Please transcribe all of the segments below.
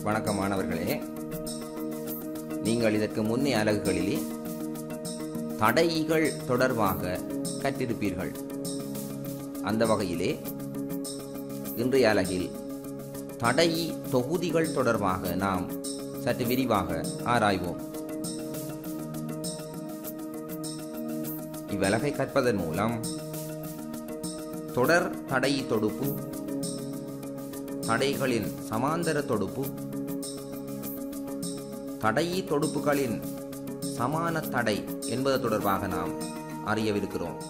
வணக்கம் மாணவர்களே நீங்கள் இதற்கு முன்னே அலகுகளிலே தடைகள் தொடர்பாக கற்றிருப்பீர்கள் அந்த வகையிலே இன்றைய அலகில் தடையி தொகுதிகள் தொடர்பாக நாம் சற்று விரிவாக ஆராய்வோம் இவ்வலகை கற்பதன் மூலம் தொடர் தடையி தொடுப்பு தடைகளின் சமாந்தர தொடுப்பு தடையி தொடுப்புகளின் சமான தடை என்பது தொடர்பாக நாம் அறியவிருக்கிறோம்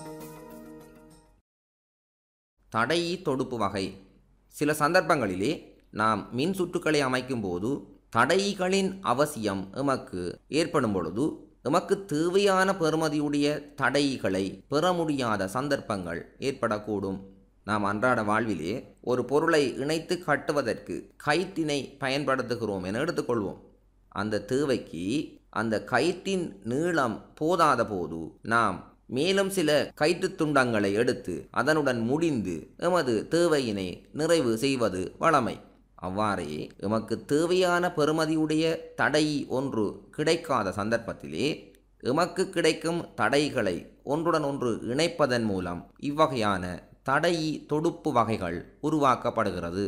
தடையி தொடுப்பு வகை சில சந்தர்ப்பங்களிலே நாம் மின் சுற்றுக்களை அமைக்கும் போது தடைகளின் அவசியம் எமக்கு ஏற்படும் பொழுது எமக்கு தேவையான பெறுமதியுடைய தடைகளை பெற முடியாத சந்தர்ப்பங்கள் ஏற்படக்கூடும் நாம் அன்றாட வாழ்விலே ஒரு பொருளை இணைத்து கட்டுவதற்கு கயிற்றினை பயன்படுத்துகிறோம் என எடுத்துக்கொள்வோம் அந்த தேவைக்கு அந்த கயிற்றின் நீளம் போதாத போது நாம் மேலும் சில கயிற்றுத் துண்டங்களை எடுத்து அதனுடன் முடிந்து எமது தேவையினை நிறைவு செய்வது வழமை அவ்வாறே எமக்கு தேவையான பெறுமதியுடைய தடை ஒன்று கிடைக்காத சந்தர்ப்பத்திலே எமக்கு கிடைக்கும் தடைகளை ஒன்றுடன் ஒன்று இணைப்பதன் மூலம் இவ்வகையான தடை தொடுப்பு வகைகள் உருவாக்கப்படுகிறது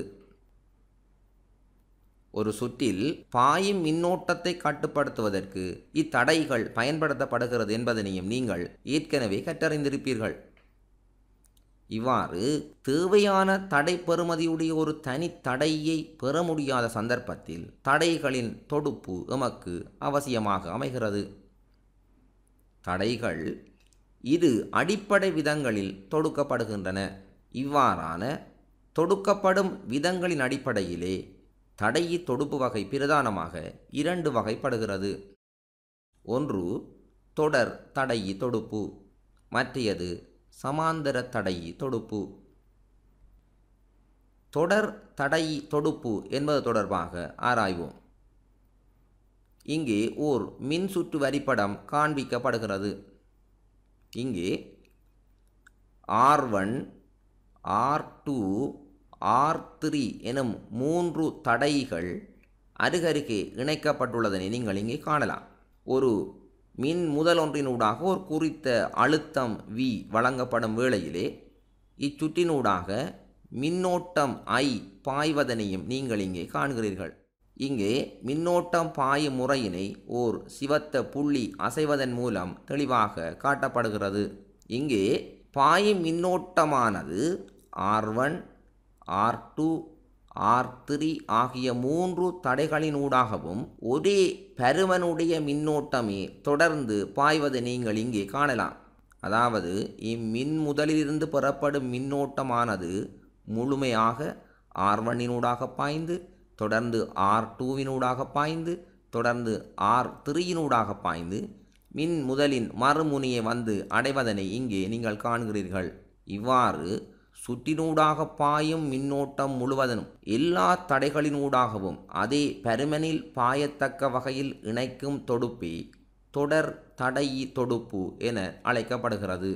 ஒரு சுற்றில் பாயும் மின்னோட்டத்தை கட்டுப்படுத்துவதற்கு இத்தடைகள் பயன்படுத்தப்படுகிறது என்பதனையும் நீங்கள் ஏற்கனவே கற்றறிந்திருப்பீர்கள் இவ்வாறு தேவையான தடை பெறுமதியுடைய ஒரு தனி தடையை பெற முடியாத சந்தர்ப்பத்தில் தடைகளின் தொடுப்பு எமக்கு அவசியமாக அமைகிறது தடைகள் இரு அடிப்படை விதங்களில் தொடுக்கப்படுகின்றன இவ்வாறான தொடுக்கப்படும் விதங்களின் அடிப்படையிலே தடையி தொடுப்பு வகை பிரதானமாக இரண்டு வகைப்படுகிறது ஒன்று தொடர் தடையி தொடுப்பு மற்றையது சமாந்தர தடையி தொடுப்பு தொடர் தடையி தொடுப்பு என்பது தொடர்பாக ஆராய்வோம் இங்கே ஓர் மின் சுற்று வரிப்படம் காண்பிக்கப்படுகிறது இங்கே R one R two R three எனும் மூன்று தடைகள் அருகருகே இணைக்கப்பட்டுள்ளதனை நீங்கள் இங்கே காணலாம் ஒரு மின் முதலொன்றினூடாக ஒரு குறித்த அழுத்தம் வி வழங்கப்படும் வேளையிலே இச்சுற்றினூடாக மின்னோட்டம் ஐ பாய்வதனையும் நீங்கள் இங்கே காண்கிறீர்கள் இங்கே மின்னோட்டம் பாயும் முறையினை ஓர் சிவத்த புள்ளி அசைவதன் மூலம் தெளிவாக காட்டப்படுகிறது இங்கே பாயும் மின்னோட்டமானது R one R two R three ஆகிய மூன்று தடைகளினூடாகவும் ஒரே பருமனுடைய மின்னோட்டமே தொடர்ந்து பாய்வதை நீங்கள் இங்கே காணலாம் அதாவது இம்மின் முதலிலிருந்து பெறப்படும் மின்னோட்டமானது முழுமையாக ஆர் ஒன்னினூடாக பாய்ந்து தொடர்ந்து ஆர் டூவினூடாக பாய்ந்து தொடர்ந்து ஆர் த்ரீயினூடாக பாய்ந்து மின் முதலின் மறுமுனையை வந்து அடைவதனை இங்கே நீங்கள் காண்கிறீர்கள் இவ்வாறு சுற்றினூடாக பாயும் மின்னோட்டம் முழுவதனும் எல்லா தடைகளினூடாகவும் அதே பருமனில் பாயத்தக்க வகையில் இணைக்கும் தொடுப்பே தொடர் தடையி தொடுப்பு என அழைக்கப்படுகிறது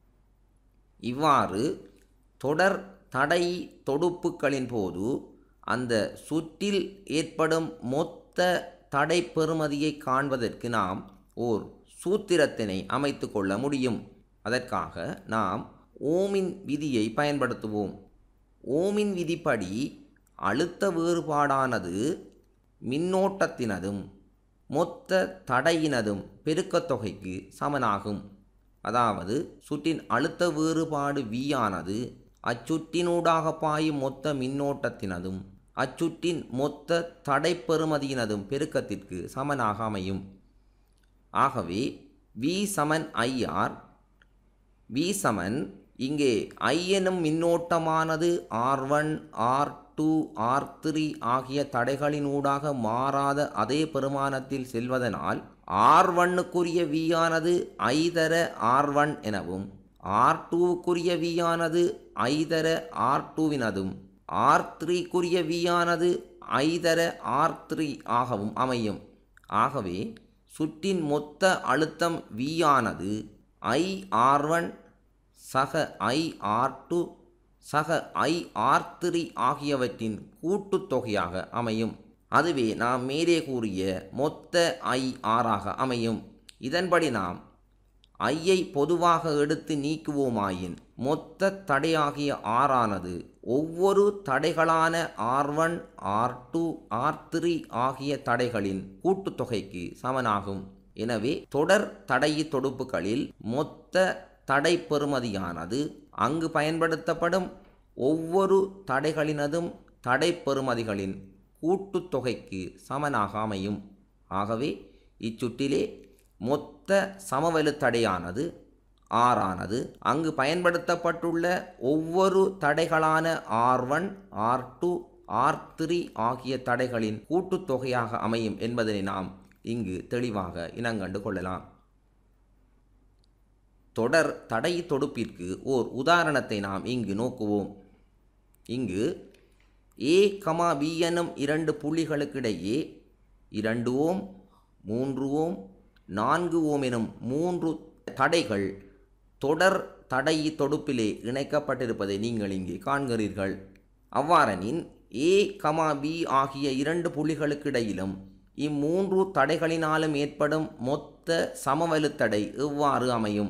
இவ்வாறு தொடர் தடை தொடுப்புகளின் போது அந்த சுற்றில் ஏற்படும் மொத்த தடை பெறுமதியை காண்பதற்கு நாம் ஓர் சூத்திரத்தினை அமைத்து கொள்ள முடியும் அதற்காக நாம் ஓமின் விதியை பயன்படுத்துவோம் ஓமின் விதிப்படி அழுத்த வேறுபாடானது மின்னோட்டத்தினதும் மொத்த தடையினதும் பெருக்கத்தொகைக்கு சமனாகும் அதாவது சுற்றின் அழுத்த வேறுபாடு வியானது அச்சுற்றினூடாக பாயும் மொத்த மின்னோட்டத்தினதும் அச்சுற்றின் மொத்த தடை பெறுமதியினதும் பெருக்கத்திற்கு சமனாக அமையும் ஆகவே வி சமன் ஐஆர் வி சமன் இங்கே ஐ எனும் மின்னோட்டமானது R one R two R three ஆகிய தடைகளினூடாக மாறாத அதே பெருமானத்தில் செல்வதனால் ஆர் ஒன்னுக்குரிய வியானது ஐதர ஆர் ஒன் எனவும் ஆர் டூவுக்குரிய வியானது ஐதர ஆர் டூவினதும் ஆர் த்ரீக்குரிய வியானது ஐதர ஆர் த்ரீ ஆகவும் அமையும் ஆகவே சுற்றின் மொத்த அழுத்தம் வியானது ஐ ஆர் ஒன் சக ஐ ஆர் டூ சக ஐ ஆர் த்ரீ ஆகியவற்றின் கூட்டுத்தொகையாக அமையும் அதுவே நாம் மேலே கூறிய மொத்த ஐ ஆறாக அமையும் இதன்படி நாம் ஐயை பொதுவாக எடுத்து நீக்குவோமாயின் மொத்த தடையாகிய ஆறானது ஒவ்வொரு தடைகளான R one R two R three ஆகிய தடைகளின் கூட்டுத்தொகைக்கு சமனாகும் எனவே தொடர் தடையி தொடுப்புகளில் மொத்த தடை பெறுமதியானது அங்கு பயன்படுத்தப்படும் ஒவ்வொரு தடைகளினதும் தடை பெறுமதிகளின் கூட்டுத்தொகைக்கு சமனாக அமையும் ஆகவே இச்சுற்றிலே மொத்த சமவெளுத்தடையானது ஆறானது அங்கு பயன்படுத்தப்பட்டுள்ள ஒவ்வொரு தடைகளான R one R two R three ஆகிய தடைகளின் கூட்டுத்தொகையாக அமையும் என்பதனை நாம் இங்கு தெளிவாக இனங்கண்டு கொள்ளலாம் தொடர் தடை தொடுப்பிற்கு ஓர் உதாரணத்தை நாம் இங்கு நோக்குவோம் இங்கு ஏ கமா பி எனும் இரண்டு புள்ளிகளுக்கிடையே இரண்டு ஓம் மூன்று ஓம் நான்கு ஓம் எனும் மூன்று தடைகள் தொடர் தடை தொடுப்பிலே இணைக்கப்பட்டிருப்பதை நீங்கள் இங்கே காண்கிறீர்கள் அவ்வாறெனின் ஏ கமா பி ஆகிய இரண்டு புள்ளிகளுக்கிடையிலும் இம்மூன்று தடைகளினாலும் ஏற்படும் மொத்த சமவெளுத்தடை எவ்வாறு அமையும்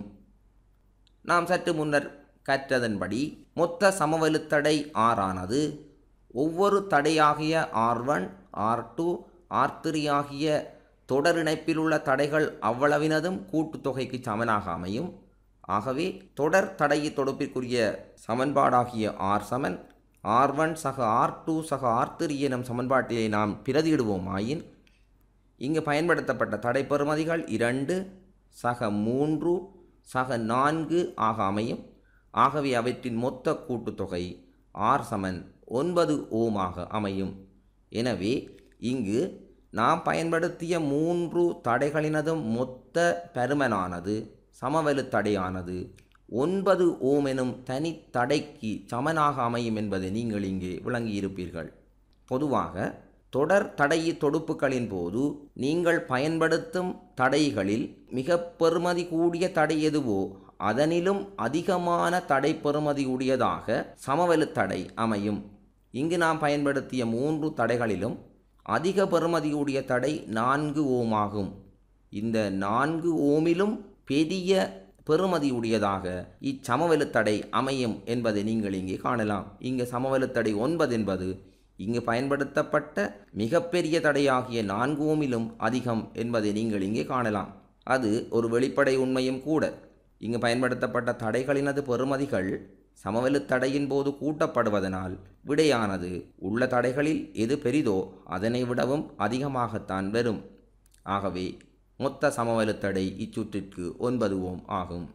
நாம் சற்று முன்னர் கற்றதன்படி மொத்த சமவெளுத்தடை ஆறானது ஒவ்வொரு தடையாகிய R one R two R three ஆகிய தொடர் இணைப்பில் உள்ள தடைகள் அவ்வளவினதும் கூட்டுத்தொகைக்கு சமனாக அமையும் ஆகவே தொடர் தடையை தொடுப்பிற்குரிய சமன்பாடாகிய ஆர் சமன் ஆர் ஒன் சக ஆர் டூ சக ஆர் த்ரீ எனும் சமன்பாட்டிலே நாம் பிரதியிடுவோமாயின் இங்கு பயன்படுத்தப்பட்ட தடை பெறுமதிகள் இரண்டு சக மூன்று சக நான்கு ஆக அமையும் ஆகவே அவற்றின் மொத்த கூட்டுத்தொகை ஆர் சமன் ஒன்பது ஓமாக அமையும் எனவே இங்கு நாம் பயன்படுத்திய மூன்று தடைகளினதும் மொத்த பருமனானது சமவெளு தடையானது ஒன்பது ஓம் எனும் தனி தடைக்கு சமனாக அமையும் என்பதை நீங்கள் இங்கே விளங்கியிருப்பீர்கள் பொதுவாக தொடர் தடையி தொடுப்புகளின் போது நீங்கள் பயன்படுத்தும் தடைகளில் மிக பெறுமதி கூடிய தடை எதுவோ அதனிலும் அதிகமான தடை பெறுமதி உடையதாக சமவெளு தடை அமையும் இங்கு நாம் பயன்படுத்திய மூன்று தடைகளிலும் அதிக பெறுமதியுடைய தடை நான்கு ஓமாகும் இந்த நான்கு ஓமிலும் பெரிய பெறுமதியுடையதாக இச்சமவெளுத்தடை அமையும் என்பதை நீங்கள் இங்கே காணலாம் இங்கு சமவெளுத்தடை ஒன்பது என்பது இங்கு பயன்படுத்தப்பட்ட மிகப்பெரிய தடையாகிய நான்கு ஓமிலும் அதிகம் என்பதை நீங்கள் இங்கே காணலாம் அது ஒரு வெளிப்படை உண்மையும் கூட இங்கு பயன்படுத்தப்பட்ட தடைகளினது பெறுமதிகள் சமவெளுத் தடையின் போது கூட்டப்படுவதனால் விடையானது உள்ள தடைகளில் எது பெரிதோ அதனை விடவும் அதிகமாகத்தான் வரும் ஆகவே மொத்த சமவெளுத் தடை இச்சுற்றிற்கு ஒன்பது ஓம் ஆகும்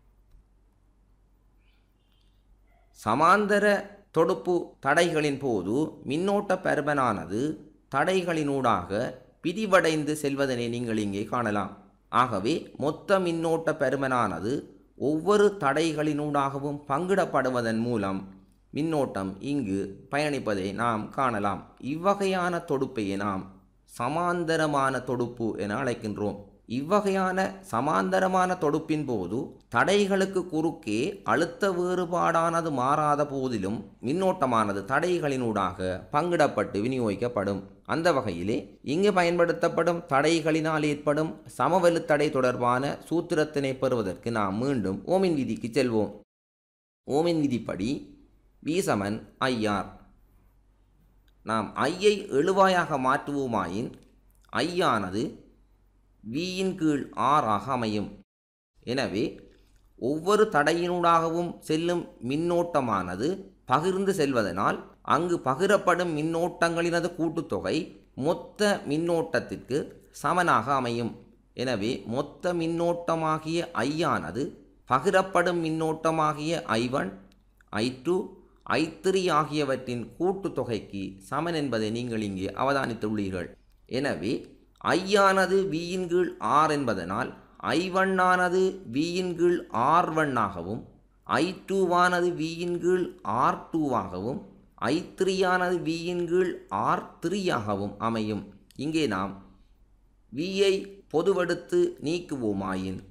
சமாந்தர தொடுப்பு தடைகளின் போது மின்னோட்ட பருமனானது தடைகளினூடாக பிரிவடைந்து செல்வதனை நீங்கள் இங்கே காணலாம் ஆகவே மொத்த மின்னோட்ட பருமனானது ஒவ்வொரு தடைகளினூடாகவும் பங்கிடப்படுவதன் மூலம் மின்னோட்டம் இங்கு பயணிப்பதை நாம் காணலாம் இவ்வகையான தொடுப்பையே நாம் சமாந்தரமான தொடுப்பு என அழைக்கின்றோம் இவ்வகையான சமாந்தரமான தொடுப்பின் போது தடைகளுக்கு குறுக்கே அழுத்த வேறுபாடானது மாறாத போதிலும் மின்னோட்டமானது தடைகளினூடாக பங்கிடப்பட்டு விநியோகிக்கப்படும் அந்த வகையிலே இங்கு பயன்படுத்தப்படும் தடைகளினால் ஏற்படும் சமவெளு தடை தொடர்பான சூத்திரத்தினை பெறுவதற்கு நாம் மீண்டும் ஓமின் விதிக்கு செல்வோம் ஓமின் விதிப்படி வி சமன் ஐஆர் நாம் ஐயை எழுவாயாக மாற்றுவோமாயின் ஐயானது வியின் கீழ் ஆறாக அமையும் எனவே ஒவ்வொரு தடையினூடாகவும் செல்லும் மின்னோட்டமானது பகிர்ந்து செல்வதனால் அங்கு பகிரப்படும் மின்னோட்டங்களினது கூட்டுத்தொகை மொத்த மின்னோட்டத்திற்கு சமனாக அமையும் எனவே மொத்த மின்னோட்டமாகிய ஐயானது பகிரப்படும் மின்னோட்டமாகிய I one I two I three ஆகியவற்றின் கூட்டுத்தொகைக்கு சமன் என்பதை நீங்கள் இங்கே அவதானித்துள்ளீர்கள் எனவே ஐயானது வியின் கீழ் ஆர் என்பதனால் ஐ ஒன்னானது வியின் கீழ் ஆர் ஒன்னாகவும் ஐ டூவானது வியின் கீழ் ஆர் டூவாகவும் ஐ த்ரீயானது வியின் கீழ் ஆர் த்ரீயாகவும் அமையும் இங்கே நாம் வியை பொதுவெடுத்து நீக்குவோமாயின்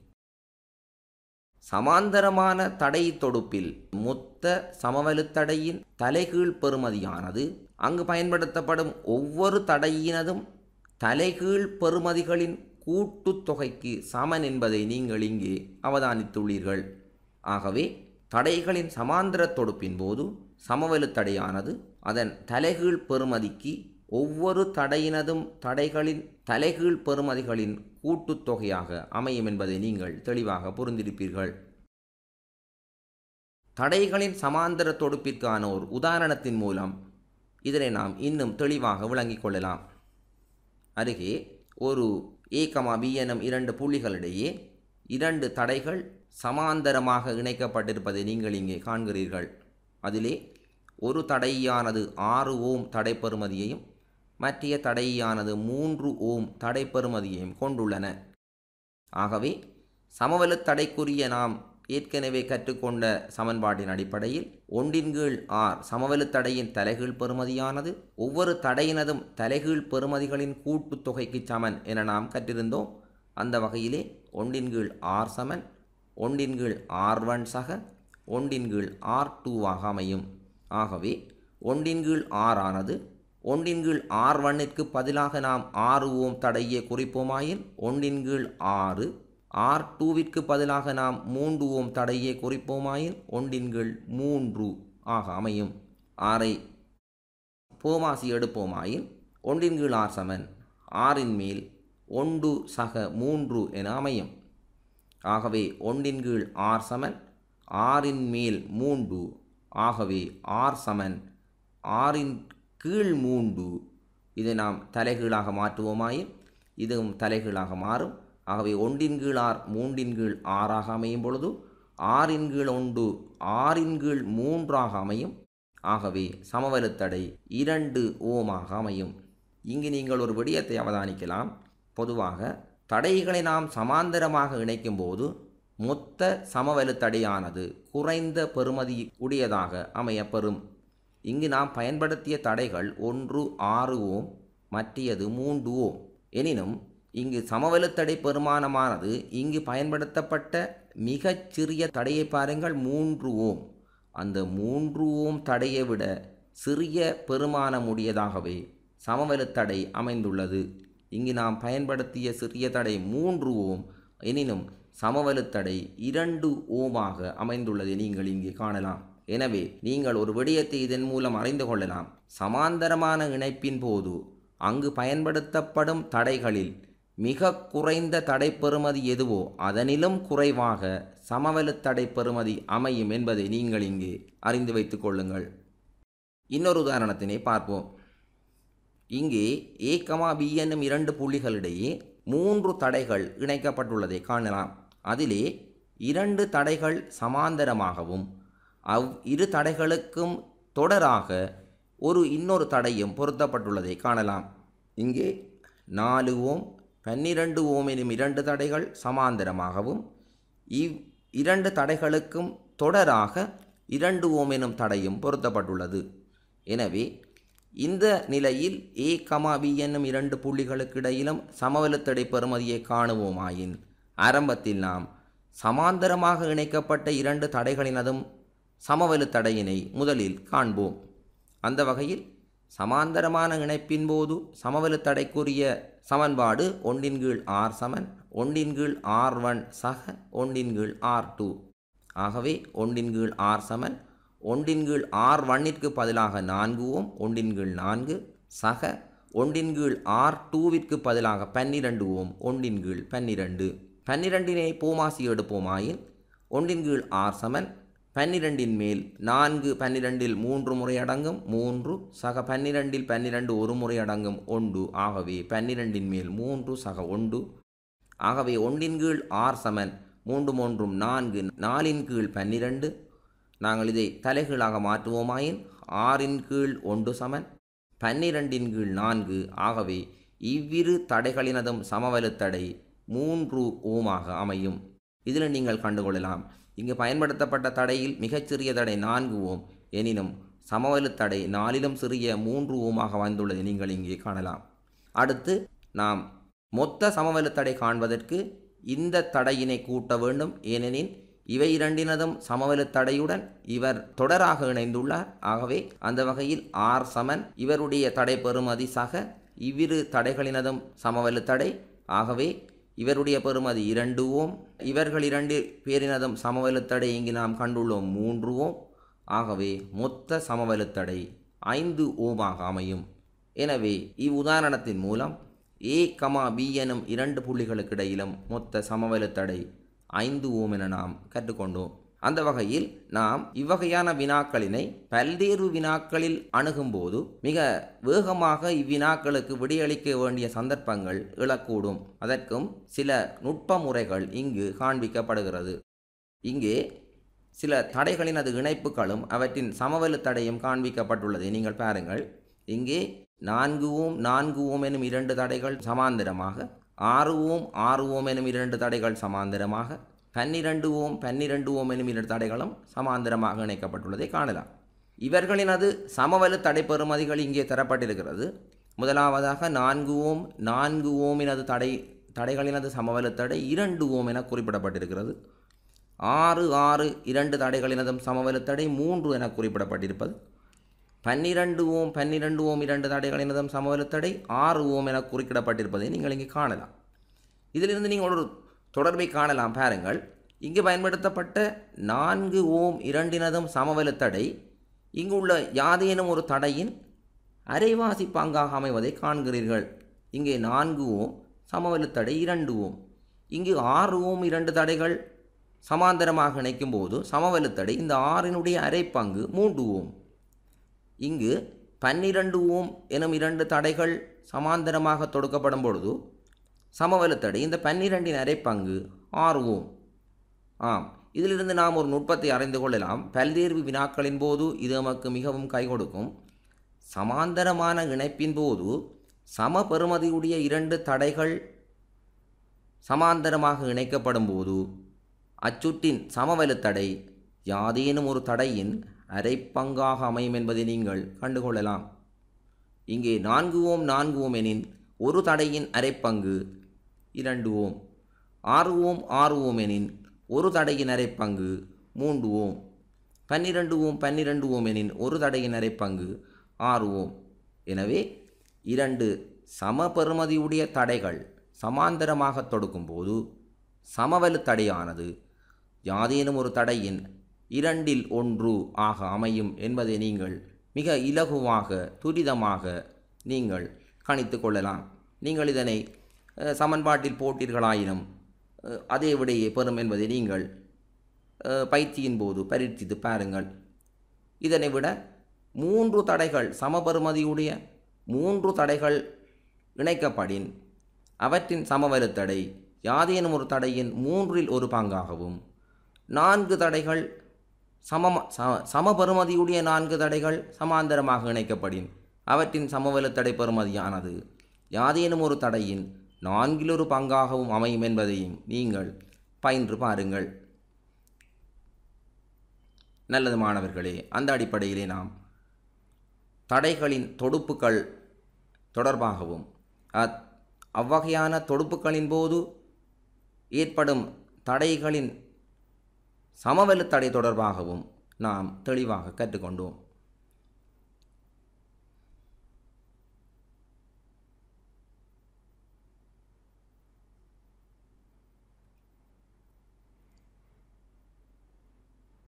சமாந்தரமான தடை தொடுப்பில் மொத்த சமவெளுத்தடையின் தலைகீழ் பெறுமதியானது அங்கு பயன்படுத்தப்படும் ஒவ்வொரு தடையினதும் தலைகீழ் பெறுமதிகளின் கூட்டுத் தொகைக்கு சமன் என்பதை நீங்கள் இங்கே அவதானித்துள்ளீர்கள் ஆகவே தடைகளின் சமாந்திர தொடுப்பின் போது சமவெளு தடையானது அதன் தலைகீழ் பெறுமதிக்கு ஒவ்வொரு தடையினதும் தடைகளின் தலைகீழ் பெறுமதிகளின் கூட்டுத் தொகையாக அமையும் என்பதை நீங்கள் தெளிவாக புரிந்திருப்பீர்கள் தடைகளின் சமாந்தர தொடுப்பிற்கான ஒரு உதாரணத்தின் மூலம் இதனை நாம் இன்னும் தெளிவாக விளங்கிக் கொள்ளலாம் அருகே ஒரு ஏ கமா பி எனும் இரண்டு புள்ளிகளிடையே இரண்டு தடைகள் சமாந்தரமாக இணைக்கப்பட்டிருப்பதை நீங்கள் இங்கே காண்கிறீர்கள் அதிலே ஒரு தடையானது ஆறு ஓம் தடைப்பெறுமதியையும் மற்றைய தடையானது மூன்று ஓம் தடைப்பெறுமதியையும் கொண்டுள்ளன ஆகவே சமவெளு தடைக்குரிய நாம் ஏற்கனவே கற்றுக்கொண்ட சமன்பாட்டின் அடிப்படையில் ஒன்றின் கீழ் ஆர் சமவெளு தடையின் தலைகீழ் பெறுமதியானது ஒவ்வொரு தடையினதும் தலைகீழ் பெறுமதிகளின் கூட்டுத் தொகைக்கு சமன் என நாம் கற்றிருந்தோம் அந்த வகையிலே ஒன்றின் கீழ் ஆர் சமன் ஒன்றின் கீழ் ஆர் ஒன் சக ஒன்றின் கீழ் ஆர் டூவாக அமையும் ஆகவே ஒன்றின் கீழ் ஆர் ஆனது ஒன்றின் கீழ் ஆர் ஒன்னிற்கு பதிலாக நாம் ஆறு ஓம் தடையை குறிப்போமாயின் ஒன்றின் கீழ் ஆறு ஆர் டூவிற்கு பதிலாக நாம் மூன்று ஓம் தடையை குறிப்போமாயின் ஒன்றின் கீழ் மூன்று ஆக அமையும் ஆரை போமாசி எடுப்போமாயின் ஒன்றின் கீழ் ஆர் சமன் ஆறின் மேல் ஒன்று சக மூன்று என அமையும் ஆகவே ஒன்றின் கீழ் ஆர் சமன் ஆறின் மேல் மூன்று ஆகவே ஆர் சமன் ஆறின் கீழ் மூன்று இதை நாம் தலைகீழாக மாற்றுவோமாயின் இதுவும் தலைகீழாக மாறும் ஆகவே ஒன்றின் கீழ் ஆர் மூன்றின் கீழ் ஆறாக அமையும் பொழுது ஆறின் கீழ் ஒன்று ஆறின் கீழ் மூன்றாக அமையும் ஆகவே சமவெளுத்தடை இரண்டு ஓமாக அமையும் இங்கு நீங்கள் ஒரு விடயத்தை அவதானிக்கலாம் பொதுவாக தடைகளை நாம் சமாந்தரமாக இணைக்கும்போது மொத்த சமவெளுத்தடையானது குறைந்த பெறுமதி உடையதாக அமையப்பெறும் இங்கு நாம் பயன்படுத்திய தடைகள் ஒன்று ஆறு ஓம் மற்றியது மூன்று ஓம் எனினும் இங்கு சமவெளுத்தடை பெருமானமானது இங்கு பயன்படுத்தப்பட்ட மிகச் சிறிய தடையை பாருங்கள் மூன்று ஓம் அந்த மூன்று ஓம் தடையை விட சிறிய பெருமானமுடையதாகவே சமவெளுத்தடை அமைந்துள்ளது இங்கு நாம் பயன்படுத்திய சிறிய தடை மூன்று ஓம் எனினும் சமவெளுத்தடை இரண்டு ஓமாக அமைந்துள்ளதை நீங்கள் இங்கே காணலாம் எனவே நீங்கள் ஒரு விடயத்தை இதன் மூலம் அறிந்து கொள்ளலாம் சமாந்தரமான இணைப்பின் போது அங்கு பயன்படுத்தப்படும் தடைகளில் மிக குறைந்த தடை பெறுமதி எதுவோ அதனிலும் குறைவாக சமவெளு தடை பெறுமதி அமையும் என்பதை நீங்கள் இங்கே அறிந்து வைத்துக் கொள்ளுங்கள் இன்னொரு உதாரணத்தினை பார்ப்போம் இங்கே ஏ கமா பி என்னும் இரண்டு புள்ளிகளிடையே மூன்று தடைகள் இணைக்கப்பட்டுள்ளதை காணலாம் அதிலே இரண்டு தடைகள் சமாந்தரமாகவும் அவ் இரு தடைகளுக்கும் தொடராக ஒரு இன்னொரு தடையும் பொருத்தப்பட்டுள்ளதை காணலாம் இங்கே நாலு ஓம் பன்னிரண்டு ஓம் எனும் இரண்டு தடைகள் சமாந்தரமாகவும் இவ் இரண்டு தடைகளுக்கும் தொடராக இரண்டு ஓம் எனும் தடையும் பொருத்தப்பட்டுள்ளது எனவே இந்த நிலையில் ஏ கமா பி என்னும் இரண்டு புள்ளிகளுக்கு இடையிலும் சமவெளுத்தடை பெறுமதியை காணுவோமாயின் ஆரம்பத்தில் நாம் சமாந்தரமாக இணைக்கப்பட்ட இரண்டு தடைகளினதும் சமவெளு தடையினை முதலில் காண்போம் அந்த வகையில் சமாந்தரமான இணைப்பின் போது சமவெளு தடைக்குரிய சமன்பாடு ஒன்றின் கீழ் ஆர் சமன் ஒன்றின் கீழ் ஆர் ஒன் சக ஒன்றின் கீழ் ஆர் டூ ஆகவே ஒன்றின் கீழ் ஆர் சமன் ஒன்றின் கீழ் ஆர் ஒன்னிற்கு பதிலாக நான்கு ஓம் ஒன்றின் கீழ் நான்கு சக ஒன்றின் கீழ் ஆர் டூவிற்கு பதிலாக பன்னிரண்டு ஓம் ஒன்றின் கீழ் பன்னிரண்டு பன்னிரண்டினை போமாசி எடுப்போமாயின் ஒன்றின் கீழ் ஆர் சமன் பன்னிரண்டின் மேல் நான்கு பன்னிரண்டில் மூன்று முறை அடங்கும் மூன்று சக பன்னிரண்டில் பன்னிரண்டு ஒரு முறை அடங்கும் ஒன்று ஆகவே பன்னிரண்டின் மேல் மூன்று சக ஒன்று ஆகவே ஒன்றின் கீழ் ஆர் சமன் மூன்று மூன்றும் நான்கு நாலின் கீழ் பன்னிரண்டு நாங்கள் இதை தலைகீழாக மாற்றுவோமாயின் ஆறின் கீழ் ஒன்று சமன் பன்னிரண்டின் கீழ் நான்கு ஆகவே இவ்விரு தடைகளினதும் சமவெளு தடை மூன்று ஓமாக அமையும் இதில் நீங்கள் கண்டுகொள்ளலாம் இங்கு பயன்படுத்தப்பட்ட தடையில் மிகச்சிறிய தடை நான்கு ஓம் எனினும் சமவெளு தடை நாலிலும் சிறிய மூன்று ஓமாக வந்துள்ளதை நீங்கள் இங்கே காணலாம் அடுத்து நாம் மொத்த சமவெளு தடை காண்பதற்கு இந்த தடையினை கூட்ட வேண்டும் ஏனெனில் இவை இரண்டினதும் சமவெளி தடையுடன் இவர் தொடராக இணைந்துள்ளார் ஆகவே அந்த வகையில் ஆர் சமன் இவருடைய தடை பெறுமதி சக இவ்விரு தடைகளினதும் சமவெளி தடை ஆகவே இவருடைய பெறுமதி இரண்டு ஓம் இவர்கள் இரண்டு பேரினதும் சமவெளி தடை இங்கு நாம் கண்டுள்ளோம் மூன்று ஓம் ஆகவே மொத்த சமவெளி தடை ஐந்து ஓமாக அமையும் எனவே இவ்வுதாரணத்தின் மூலம் ஏ கமா பி எனும் இரண்டு புள்ளிகளுக்கு இடையிலும் மொத்த சமவெளி தடை ஐந்து ஓம் என நாம் கற்றுக்கொண்டோம் அந்த வகையில் நாம் இவ்வகையான வினாக்களினை பல்வேறு வினாக்களில் அணுகும்போது மிக வேகமாக இவ்வினாக்களுக்கு விடையளிக்க வேண்டிய சந்தர்ப்பங்கள் எழக்கூடும் அதற்கும் சில நுட்ப முறைகள் இங்கு காண்பிக்கப்படுகிறது இங்கே சில தடைகளினது இணைப்புகளும் அவற்றின் சமவெளி தடையும் காண்பிக்கப்பட்டுள்ளதை நீங்கள் பாருங்கள் இங்கே நான்கு ஓம் நான்கு ஓம் எனும் இரண்டு தடைகள் சமாந்தரமாக ஆறு ஓம் ஆறு ஓம் எனும் இரண்டு தடைகள் சமாந்தரமாக பன்னிரண்டு ஓம் பன்னிரண்டு ஓம் எனும் இரண்டு தடைகளும் சமாந்தரமாக இணைக்கப்பட்டுள்ளதை காணலாம் இவர்களினது சமவெளி தடை பெறுமதிகள் இங்கே தரப்பட்டிருக்கிறது முதலாவதாக நான்கு ஓம் நான்கு ஓமினது தடை தடைகளினது சமவெளி தடை இரண்டு ஓம் என குறிப்பிடப்பட்டிருக்கிறது ஆறு ஆறு இரண்டு தடைகளினதும் சமவெளி தடை மூன்று என குறிப்பிடப்பட்டிருப்பது பன்னிரண்டு ஓம் பன்னிரண்டு ஓம் இரண்டு தடைகளினதும் சமவெளி தடை ஆறு ஓம் என குறிப்பிடப்பட்டிருப்பதை நீங்கள் இங்கே காணலாம் இதிலிருந்து நீங்கள் ஒரு தொடர்பை காணலாம் பாருங்கள் இங்கு பயன்படுத்தப்பட்ட நான்கு ஓம் இரண்டினதும் சமவெளி தடை இங்கு உள்ள யாதேனும் ஒரு தடையின் அரைவாசி பங்காக அமைவதை காண்கிறீர்கள் இங்கே நான்கு ஓம் சமவெளி தடை இரண்டு ஓம் இங்கு ஆறு ஓம் இரண்டு தடைகள் சமாந்தரமாக இணைக்கும் போது சமவெளி தடை இந்த ஆறினுடைய அரை பங்கு மூன்று ஓம் இங்கு பன்னிரண்டு ஓம் எனும் இரண்டு தடைகள் சமாந்தரமாக தொடுக்கப்படும் பொழுது சமவெளி தடை இந்த பன்னிரண்டின் அரை பங்கு ஆறு ஓம் ஆம் இதிலிருந்து நாம் ஒரு நுட்பத்தை அறிந்து கொள்ளலாம் பல்வேறு வினாக்களின் போது இது நமக்கு மிகவும் கை கொடுக்கும் சமாந்தரமான இணைப்பின் போது சம பெறுமதியுடைய இரண்டு தடைகள் சமாந்தரமாக இணைக்கப்படும் போது அச்சுற்றின் சமவெளி தடை யாதேனும் ஒரு தடையின் அரை பங்காக அமையும் என்பதை நீங்கள் கண்டுகொள்ளலாம் இங்கே நான்கு ஓம் நான்கு ஓம் எனின் ஒரு தடையின் அரைப்பங்கு இரண்டு ஓம் ஆறு ஓம் ஆறு ஓம் எனின் ஒரு தடையின் அரைப்பங்கு மூன்று ஓம் பன்னிரண்டு ஓம் பன்னிரண்டு ஓம் எனின் ஒரு தடையின் அரைப்பங்கு ஆறு ஓம் எனவே இரண்டு சம பெறுமதியுடைய தடைகள் சமாந்தரமாக தொடுக்கும்போது சமவெளி தடையானது யாதேனும் ஒரு தடையின் இரண்டில் ஒன்று ஆக அமையும் என்பதை நீங்கள் மிக இலகுவாக துரிதமாக நீங்கள் கணித்து கொள்ளலாம் நீங்கள் இதனை அஹ், சமன்பாட்டில் போட்டீர்களாயினும் அஹ், அதே விடையே பெறும் என்பதை நீங்கள் அஹ், பயிற்சியின் போது பரீட்சித்து பாருங்கள் இதனை விட மூன்று தடைகள் சமபெறுமதியுடைய மூன்று தடைகள் இணைக்கப்படின் அவற்றின் சமவெளி தடை யாதேனும் ஒரு தடையின் மூன்றில் ஒரு பங்காகவும் நான்கு தடைகள் சம ச- சமபெறுமதியுடைய நான்கு தடைகள் சமாந்தரமாக இணைக்கப்படின் அவற்றின் சமவெளி தடை பெறுமதியானது யாதேனும் ஒரு தடையின் நான்கிலொரு பங்காகவும் அமையும் என்பதையும் நீங்கள் பயின்று பாருங்கள் நல்லது மாணவர்களே அந்த அடிப்படையிலே நாம் தடைகளின் தொடுப்புகள் தொடர்பாகவும் அத் அவ்வகையான தொடுப்புகளின் போது ஏற்படும் தடைகளின் சமவெளி தடை தொடர்பாகவும் நாம் தெளிவாக கற்றுக்கொண்டோம்